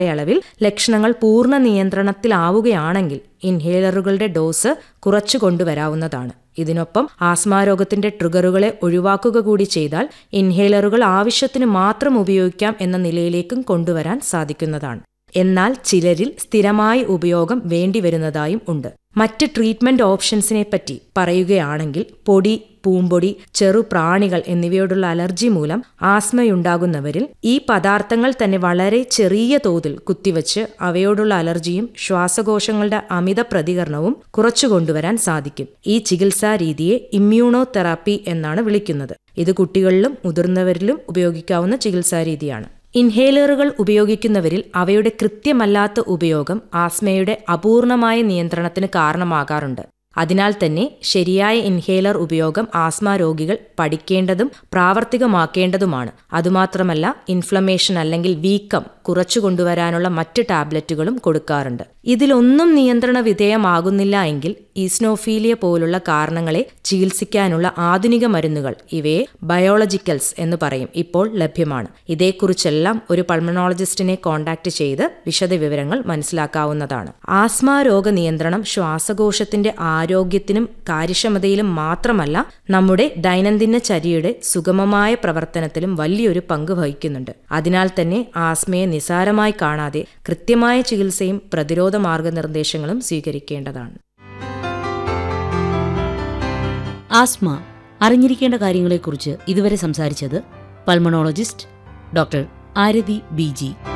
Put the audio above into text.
അളവിൽ ലക്ഷണങ്ങൾ പൂർണ്ണ നിയന്ത്രണത്തിലാവുകയാണെങ്കിൽ ഇൻഹേലറുകളുടെ ഡോസ് കുറച്ചു കൊണ്ടുവരാവുന്നതാണ് ഇതിനൊപ്പം ആസ്മാരോഗത്തിന്റെ ട്രിഗറുകളെ ഒഴിവാക്കുക കൂടി ചെയ്താൽ ഇൻഹേലറുകൾ ആവശ്യത്തിന് മാത്രം ഉപയോഗിക്കാം എന്ന നിലയിലേക്കും കൊണ്ടുവരാൻ സാധിക്കുന്നതാണ് എന്നാൽ ചിലരിൽ സ്ഥിരമായ ഉപയോഗം വേണ്ടിവരുന്നതായും ഉണ്ട് മറ്റ് ട്രീറ്റ്മെന്റ് ഓപ്ഷൻസിനെ പറ്റി പറയുകയാണെങ്കിൽ പൊടി പൂമ്പൊടി ചെറു പ്രാണികൾ എന്നിവയോടുള്ള അലർജി മൂലം ആസ്മയുണ്ടാകുന്നവരിൽ ഈ പദാർത്ഥങ്ങൾ തന്നെ വളരെ ചെറിയ തോതിൽ കുത്തിവച്ച് അവയോടുള്ള അലർജിയും ശ്വാസകോശങ്ങളുടെ അമിത പ്രതികരണവും കുറച്ചു കൊണ്ടുവരാൻ സാധിക്കും ഈ ചികിത്സാ രീതിയെ ഇമ്മ്യൂണോ തെറാപ്പി എന്നാണ് വിളിക്കുന്നത് ഇത് കുട്ടികളിലും മുതിർന്നവരിലും ഉപയോഗിക്കാവുന്ന ചികിത്സാ രീതിയാണ് ഇൻഹേലറുകൾ ഉപയോഗിക്കുന്നവരിൽ അവയുടെ കൃത്യമല്ലാത്ത ഉപയോഗം ആസ്മയുടെ അപൂർണമായ നിയന്ത്രണത്തിന് കാരണമാകാറുണ്ട് അതിനാൽ തന്നെ ശരിയായ ഇൻഹേലർ ഉപയോഗം ആസ്മ രോഗികൾ പഠിക്കേണ്ടതും പ്രാവർത്തികമാക്കേണ്ടതുമാണ് അതുമാത്രമല്ല ഇൻഫ്ലമേഷൻ അല്ലെങ്കിൽ വീക്കം കുറച്ചു കൊണ്ടുവരാനുള്ള മറ്റ് ടാബ്ലറ്റുകളും കൊടുക്കാറുണ്ട് ഇതിലൊന്നും നിയന്ത്രണ വിധേയമാകുന്നില്ല എങ്കിൽ ഈസ്നോഫീലിയ പോലുള്ള കാരണങ്ങളെ ചികിത്സിക്കാനുള്ള ആധുനിക മരുന്നുകൾ ഇവയെ ബയോളജിക്കൽസ് എന്ന് പറയും ഇപ്പോൾ ലഭ്യമാണ് ഇതേക്കുറിച്ചെല്ലാം ഒരു പൾമണോളജിസ്റ്റിനെ കോൺടാക്ട് ചെയ്ത് വിശദവിവരങ്ങൾ മനസ്സിലാക്കാവുന്നതാണ് ആസ്മ രോഗ നിയന്ത്രണം ശ്വാസകോശത്തിന്റെ ആരോഗ്യത്തിനും കാര്യക്ഷമതയിലും മാത്രമല്ല നമ്മുടെ ദൈനംദിന ചര്യയുടെ സുഗമമായ പ്രവർത്തനത്തിലും വലിയൊരു പങ്ക് വഹിക്കുന്നുണ്ട് അതിനാൽ തന്നെ ആസ്മയെ നിസാരമായി കാണാതെ കൃത്യമായ ചികിത്സയും പ്രതിരോധ മാർഗനിർദ്ദേശങ്ങളും സ്വീകരിക്കേണ്ടതാണ് ആസ്മ അറിഞ്ഞിരിക്കേണ്ട കാര്യങ്ങളെക്കുറിച്ച് ഇതുവരെ സംസാരിച്ചത് pulmonologist doctor Arathi B G